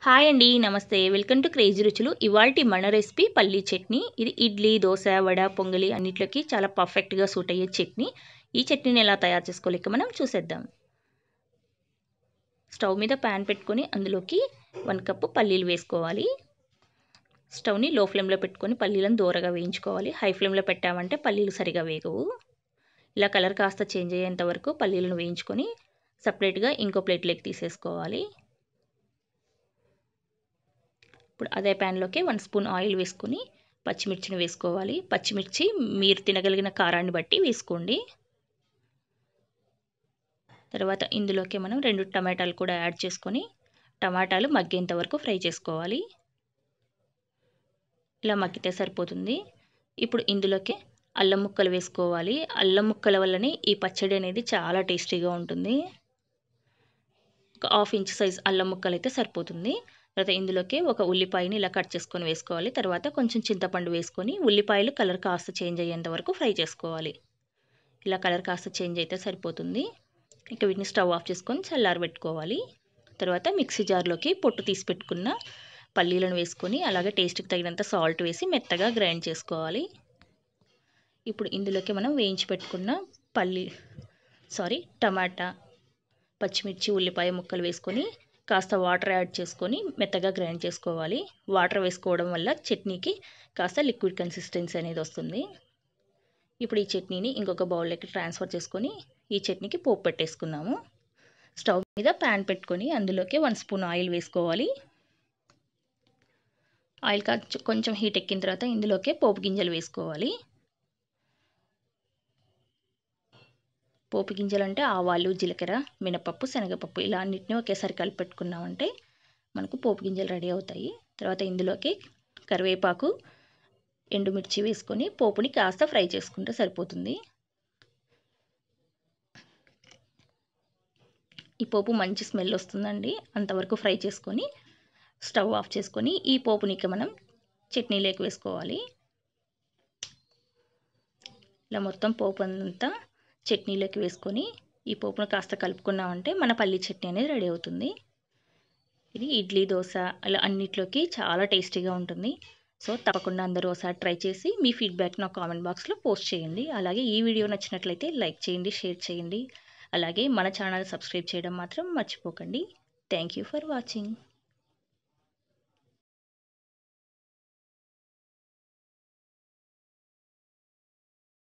hi అండి నమస్తే welcome to crazy రుచులు ఇవాల్టి మన రెసిపీ పల్లీ చట్నీ ఇది ఇడ్లీ దోశ వడ పొంగలి అన్నిట్లోకి చాలా పర్ఫెక్ట్గా సూట్ అయ్యే చట్నీ ఈ చట్నీని ఎలా తయారు చేసుకోలేక మనం చూసేద్దాం స్టవ్ మీద ప్యాన్ పెట్టుకొని అందులోకి వన్ కప్పు పల్లీలు వేసుకోవాలి స్టవ్ని లో ఫ్లేమ్లో పెట్టుకొని పల్లీలను దూరగా వేయించుకోవాలి హై ఫ్లేమ్లో పెట్టామంటే పల్లీలు సరిగా వేగవు ఇలా కలర్ కాస్త చేంజ్ అయ్యేంత వరకు పల్లీలను వేయించుకొని సపరేట్గా ఇంకో ప్లేట్లోకి తీసేసుకోవాలి ఇప్పుడు అదే ప్యాన్లోకి వన్ స్పూన్ ఆయిల్ వేసుకొని పచ్చిమిర్చిని వేసుకోవాలి పచ్చిమిర్చి మీరు తినగలిగిన కారాన్ని బట్టి వేసుకోండి తర్వాత ఇందులోకి మనం రెండు టమాటాలు కూడా యాడ్ చేసుకొని టమాటాలు మగ్గేంత వరకు ఫ్రై చేసుకోవాలి ఇలా మగ్గితే సరిపోతుంది ఇప్పుడు ఇందులోకి అల్లం ముక్కలు వేసుకోవాలి అల్లం ముక్కల వల్లనే ఈ పచ్చడి అనేది చాలా టేస్టీగా ఉంటుంది ఒక హాఫ్ ఇంచ్ సైజ్ అల్లం ముక్కలు అయితే సరిపోతుంది తర్వాత ఇందులోకి ఒక ఉల్లిపాయని ఇలా కట్ చేసుకొని వేసుకోవాలి తర్వాత కొంచెం చింతపండు వేసుకొని ఉల్లిపాయలు కలర్ కాస్త చేంజ్ అయ్యేంత వరకు ఫ్రై చేసుకోవాలి ఇలా కలర్ కాస్త చేంజ్ అయితే సరిపోతుంది ఇంకా వీటిని స్టవ్ ఆఫ్ చేసుకొని చల్లారబెట్టుకోవాలి తర్వాత మిక్సీ జార్లోకి పొట్టు తీసి పెట్టుకున్న పల్లీలను వేసుకొని అలాగే టేస్ట్కి తగినంత సాల్ట్ వేసి మెత్తగా గ్రైండ్ చేసుకోవాలి ఇప్పుడు ఇందులోకి మనం వేయించి పెట్టుకున్న పల్లి సారీ టమాటా పచ్చిమిర్చి ఉల్లిపాయ ముక్కలు వేసుకొని కాస్త వాటర్ యాడ్ చేసుకొని మెత్తగా గ్రైండ్ చేసుకోవాలి వాటర్ వేసుకోవడం వల్ల చట్నీకి కాస్త లిక్విడ్ కన్సిస్టెన్సీ అనేది వస్తుంది ఇప్పుడు ఈ చట్నీని ఇంకొక బౌల్లోకి ట్రాన్స్ఫర్ చేసుకొని ఈ చట్నీకి పోపు పెట్టేసుకుందాము స్టవ్ మీద ప్యాన్ పెట్టుకొని అందులోకి వన్ స్పూన్ ఆయిల్ వేసుకోవాలి ఆయిల్ కొంచెం హీట్ ఎక్కిన తర్వాత ఇందులోకి పోపు గింజలు వేసుకోవాలి పోపు గింజలు అంటే ఆవాలు జీలకర్ర మినపప్పు శనగపప్పు ఇలా అన్నిటిని ఒకేసారి కలిపి పెట్టుకున్నామంటే మనకు పోపు గింజలు రెడీ అవుతాయి తర్వాత ఇందులోకి కరివేపాకు ఎండుమిర్చి వేసుకొని పోపుని కాస్త ఫ్రై చేసుకుంటే సరిపోతుంది ఈ పోపు మంచి స్మెల్ వస్తుందండి అంతవరకు ఫ్రై చేసుకొని స్టవ్ ఆఫ్ చేసుకొని ఈ పోపుని ఇక మనం చట్నీలోకి వేసుకోవాలి ఇలా మొత్తం పోపు అంతా చట్నీలోకి వేసుకొని ఈ పోపును కాస్త కలుపుకున్నామంటే మన పల్లి చట్నీ అనేది రెడీ అవుతుంది ఇది ఇడ్లీ దోశ అలా అన్నిట్లోకి చాలా టేస్టీగా ఉంటుంది సో తప్పకుండా అందరూ ఒకసారి ట్రై చేసి మీ ఫీడ్బ్యాక్ నా కామెంట్ బాక్స్లో పోస్ట్ చేయండి అలాగే ఈ వీడియో నచ్చినట్లయితే లైక్ చేయండి షేర్ చేయండి అలాగే మన ఛానల్ సబ్స్క్రైబ్ చేయడం మాత్రం మర్చిపోకండి థ్యాంక్ యూ ఫర్ వాచింగ్